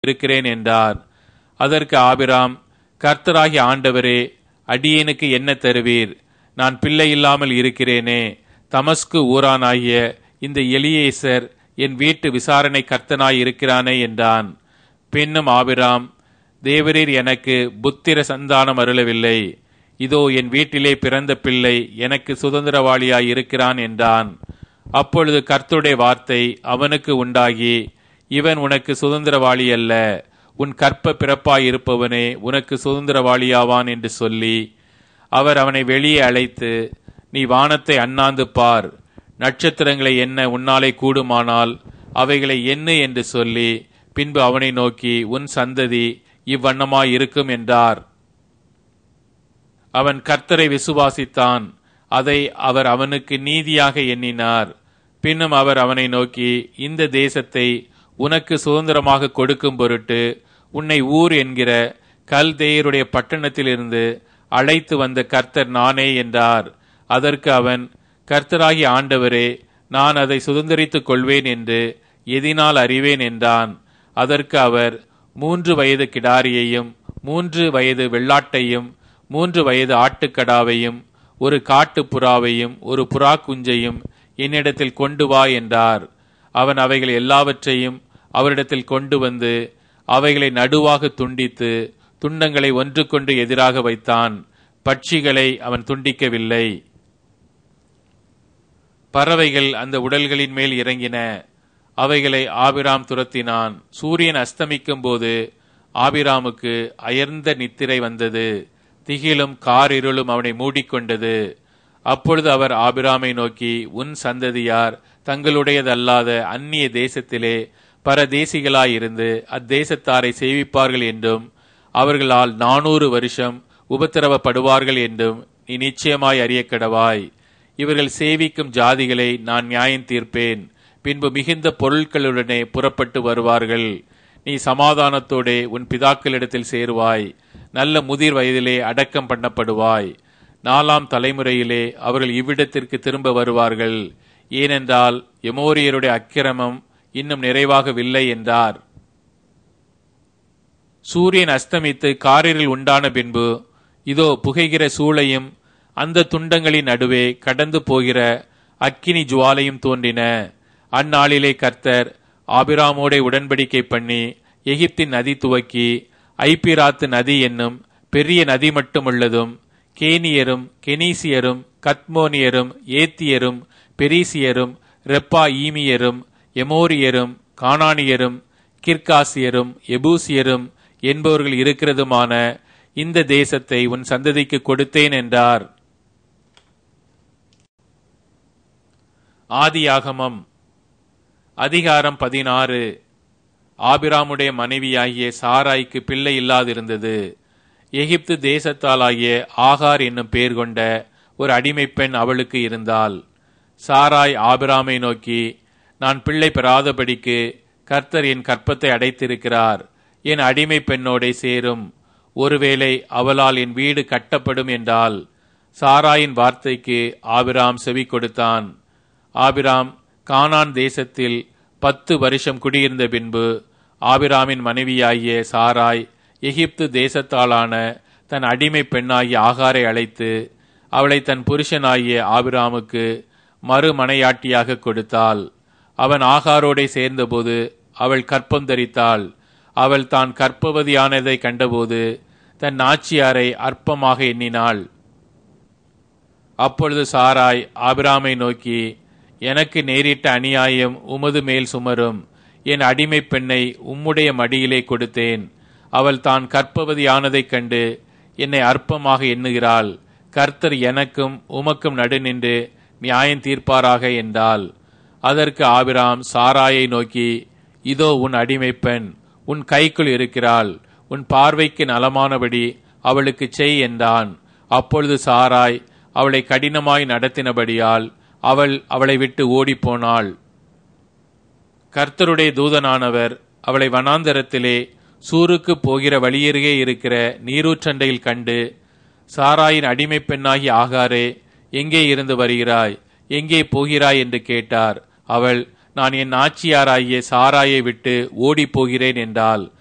இருக்கிறேன் என்றார் அதற்கு ஆபிராம் கர்த்தராகி ஆண்டவரே அடியேனுக்கு என்ன தருவீர் நான் பிள்ளை இல்லாமல் இருக்கிறேனே தமஸ்கு ஊரானாகிய இந்த எலியேசர் என் வீட்டு விசாரணை கர்த்தனாய் இருக்கிறானே என்றான் பின்னும் ஆபிராம் தேவரீர் எனக்கு புத்திர சந்தானம் அருளவில்லை இதோ என் வீட்டிலே பிறந்த பிள்ளை எனக்கு சுதந்திரவாளியாய் இருக்கிறான் என்றான் அப்பொழுது கர்த்தருடைய வார்த்தை அவனுக்கு உண்டாகி இவன் உனக்கு சுதந்திரவாளி அல்ல உன் கற்ப பிறப்பாய் இருப்பவனே உனக்கு சுதந்திரவாளியாவான் என்று சொல்லி அவர் அவனை வெளியே அழைத்து நீ வானத்தை அண்ணாந்து பார் நட்சத்திரங்களை எண்ண உன்னாலே கூடுமானால் அவைகளை எண்ணு என்று சொல்லி பின்பு அவனை நோக்கி உன் சந்ததி இவ்வண்ணமாய் இருக்கும் என்றார் அவன் கர்த்தரை விசுவாசித்தான் அதை அவர் அவனுக்கு நீதியாக எண்ணினார் பின்னும் அவர் அவனை நோக்கி இந்த தேசத்தை உனக்கு சுதந்திரமாக கொடுக்கும் பொருட்டு உன்னை ஊர் என்கிற கல்தேயருடைய பட்டணத்திலிருந்து அழைத்து வந்த கர்த்தர் நானே என்றார் அதற்கு அவன் கர்த்தராகி ஆண்டவரே நான் அதை சுதந்திரித்துக் கொள்வேன் என்று எதினால் அறிவேன் என்றான் அதற்கு அவர் மூன்று வயது கிடாரியையும் மூன்று வயது வெள்ளாட்டையும் மூன்று வயது ஆட்டுக்கடாவையும் ஒரு காட்டு புறாவையும் ஒரு புறா குஞ்சையும் என்னிடத்தில் கொண்டு வா என்றார் அவன் அவைகள் எல்லாவற்றையும் அவரிடத்தில் கொண்டு வந்து அவைகளை நடுவாக துண்டித்து துண்டங்களை ஒன்றுக்கொன்று எதிராக வைத்தான் பட்சிகளை அவன் துண்டிக்கவில்லை பறவைகள் அந்த உடல்களின் மேல் இறங்கின அவைகளை ஆபிராம் துரத்தினான் சூரியன் அஸ்தமிக்கும் போது ஆபிராமுக்கு அயர்ந்த நித்திரை வந்தது திகிலும் காரிருளும் அவனை மூடிக்கொண்டது அப்பொழுது அவர் ஆபிராமை நோக்கி உன் சந்ததியார் தங்களுடையதல்லாத அந்நிய தேசத்திலே பரதேசிகளாயிருந்து அத்தேசத்தாரை சேவிப்பார்கள் என்றும் அவர்களால் நானூறு வருஷம் உபத்திரவப்படுவார்கள் என்றும் நீ நிச்சயமாய் அறியக்கடவாய் இவர்கள் சேவிக்கும் ஜாதிகளை நான் நியாயம் தீர்ப்பேன் பின்பு மிகுந்த பொருட்களுடனே புறப்பட்டு வருவார்கள் நீ சமாதானத்தோடே உன் பிதாக்களிடத்தில் சேருவாய் நல்ல முதிர் வயதிலே அடக்கம் பண்ணப்படுவாய் நாலாம் தலைமுறையிலே அவர்கள் இவ்விடத்திற்கு திரும்ப வருவார்கள் ஏனென்றால் எமோரியருடைய அக்கிரமம் இன்னும் நிறைவாகவில்லை என்றார் சூரியன் அஸ்தமித்து காரில் உண்டான பின்பு இதோ புகைகிற சூளையும் அந்த துண்டங்களின் நடுவே கடந்து போகிற அக்கினி ஜுவாலையும் தோன்றின அந்நாளிலே கர்த்தர் ஆபிராமோடே உடன்படிக்கை பண்ணி எகிப்தின் நதி துவக்கி ஐப்பிராத்து நதி என்னும் பெரிய நதி மட்டுமுள்ளதும் கேனியரும் கெனீசியரும் கத்மோனியரும் ஏத்தியரும் பெரிசியரும் ரெப்பா ஈமியரும் எமோரியரும் கானானியரும் கிர்காசியரும் எபூசியரும் என்பவர்கள் இருக்கிறதுமான இந்த தேசத்தை உன் சந்ததிக்கு கொடுத்தேன் என்றார் ஆதியாகமம் அதிகாரம் பதினாறு ஆபிராமுடைய மனைவியாகிய சாராய்க்கு பிள்ளை இல்லாதிருந்தது எகிப்து தேசத்தாலாகிய ஆகார் என்னும் பேர் கொண்ட ஒரு அடிமை பெண் அவளுக்கு இருந்தாள் சாராய் ஆபிராமை நோக்கி நான் பிள்ளை பெறாதபடிக்கு கர்த்தர் என் கற்பத்தை அடைத்திருக்கிறார் என் அடிமை பெண்ணோடே சேரும் ஒருவேளை அவளால் என் வீடு கட்டப்படும் என்றால் சாராயின் வார்த்தைக்கு ஆபிராம் செவி கொடுத்தான் ஆபிராம் கானான் தேசத்தில் பத்து வருஷம் குடியிருந்த பின்பு ஆபிராமின் மனைவியாகிய சாராய் எகிப்து தேசத்தாலான தன் அடிமை பெண்ணாகிய ஆகாரை அழைத்து அவளை தன் புருஷனாகிய ஆபிராமுக்கு மறுமனையாட்டியாக கொடுத்தாள் அவன் ஆகாரோடே சேர்ந்தபோது அவள் கற்பம் தரித்தாள் அவள் தான் கற்பவதியானதை கண்டபோது தன் நாச்சியாரை அற்பமாக எண்ணினாள் அப்பொழுது சாராய் ஆபிராமை நோக்கி எனக்கு நேரிட்ட அநியாயம் உமது மேல் சுமரும் என் அடிமை பெண்ணை உம்முடைய மடியிலே கொடுத்தேன் அவள் தான் கற்பவதியானதைக் கண்டு என்னை அற்பமாக எண்ணுகிறாள் கர்த்தர் எனக்கும் உமக்கும் நடுநின்று நியாயம் தீர்ப்பாராக என்றாள் அதற்கு ஆபிராம் சாராயை நோக்கி இதோ உன் அடிமை பெண் உன் கைக்குள் இருக்கிறாள் உன் பார்வைக்கு நலமானபடி அவளுக்கு செய் என்றான் அப்பொழுது சாராய் அவளை கடினமாய் நடத்தினபடியால் அவள் அவளை விட்டு ஓடிப்போனாள் கர்த்தருடைய தூதனானவர் அவளை வனாந்தரத்திலே சூருக்கு போகிற வழியருகே இருக்கிற நீரூற்றண்டையில் கண்டு சாராயின் அடிமை பெண்ணாகி ஆகாரே எங்கே இருந்து வருகிறாய் எங்கே போகிறாய் என்று கேட்டார் அவள் நான் என் ஆட்சியாராகிய சாராயை விட்டு ஓடிப் போகிறேன் என்றாள்